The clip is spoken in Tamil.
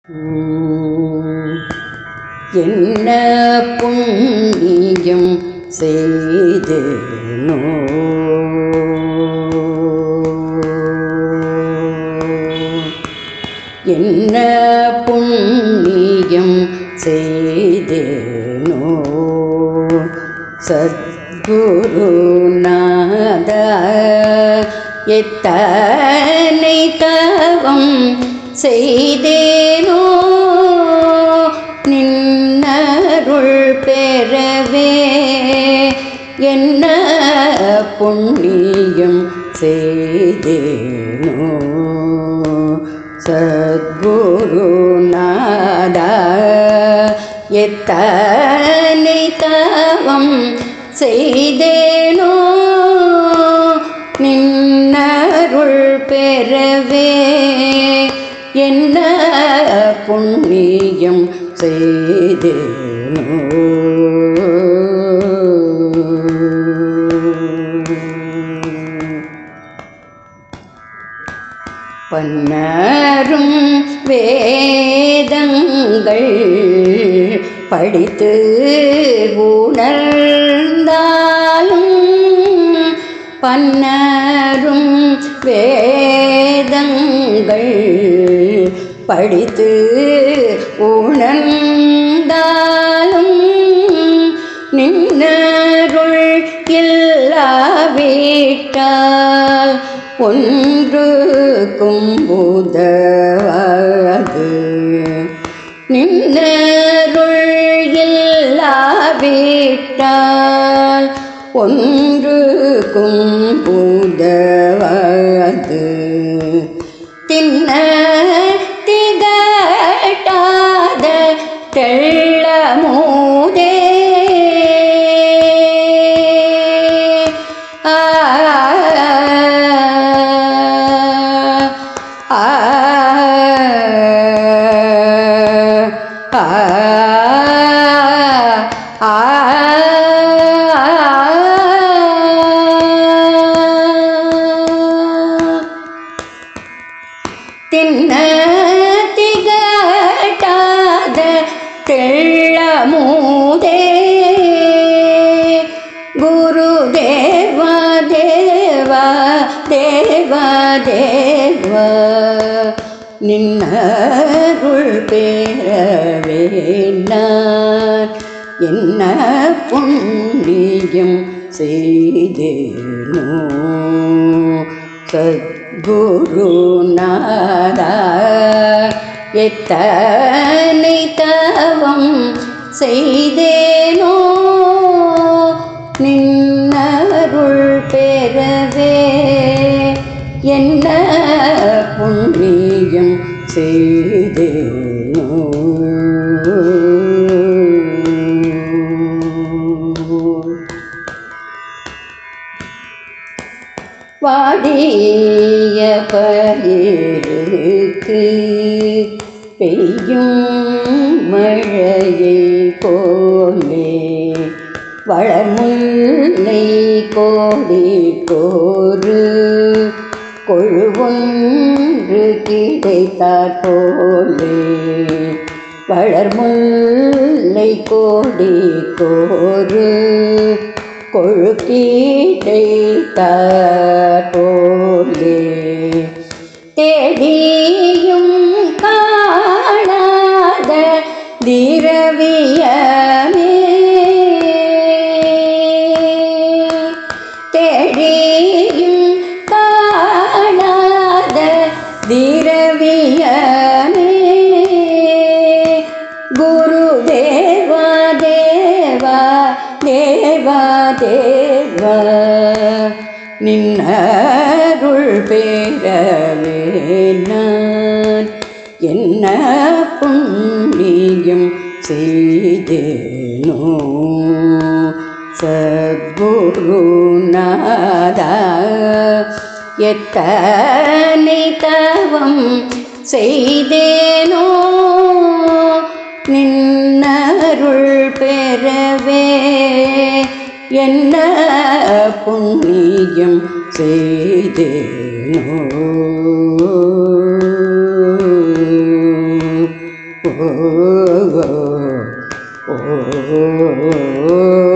என்ன புண்ணியம் செய்தேனோ என்ன புண்ணியம் செய்தேனோ சத்குருநாத எத்தனை தவம் செய்தேனோ நின்னருள் பெறவே என்ன புண்ணியம் செய்தேனோ சத்குருநாத எத்தனை தவம் செய்தேனோ நின்னருள் பெறவே என்ன புண்ணியம் செய்தேனோ பன்னரும் வேதங்கள் படித்து உணர்ந்தாலும் பன்னரும் வேதங்கள் படித்து உணர்ந்தாலும் நின்னருள் இல்லாவிட்டால் ஒன்றுக்கும் உதவாது நின்னருள் இல்லாவிட்டால் ஒன்றுக்கும் உதவாது தின்ன திகட்டாத தெள்ளமூதே ஆ ஆ ஆ ஆ தின்ன திகட்டாத தெள்ளமூதே குரு தேவா தேவா தேவா தேவா நின்னருள் பேரவே நான் என்ன புண்ணியம் செய்தேனோ சத்குருநாதா எத்தனை தவம் செய்தேனோ நின்னருள் பெறவே என்ன புண்ணியம் செய்தேனோ வாடிய பயிருக்கு பெய்யும் மழையை போலே வளமுல்லை கோடி கோரு கொழுவொன்று கிடைத்தாற் போலே வளர்முல்லை கோடி கோரு கொழுக்கீடை போலே தேடியும் காணாத திரவியமே தேடியும் காணாத திரவியமே குரு தேவா தேவா தேவா தேவா நின்னருள் பேரவே நான் என்ன புண்ணியம் செய்தேனோ சத்குருநாதா எத்தனை தவம் செய்தேனோ நின்னருள் பெறவே என்ன புண்ணியம் செய்தேனோ ஓ ஓ ஓ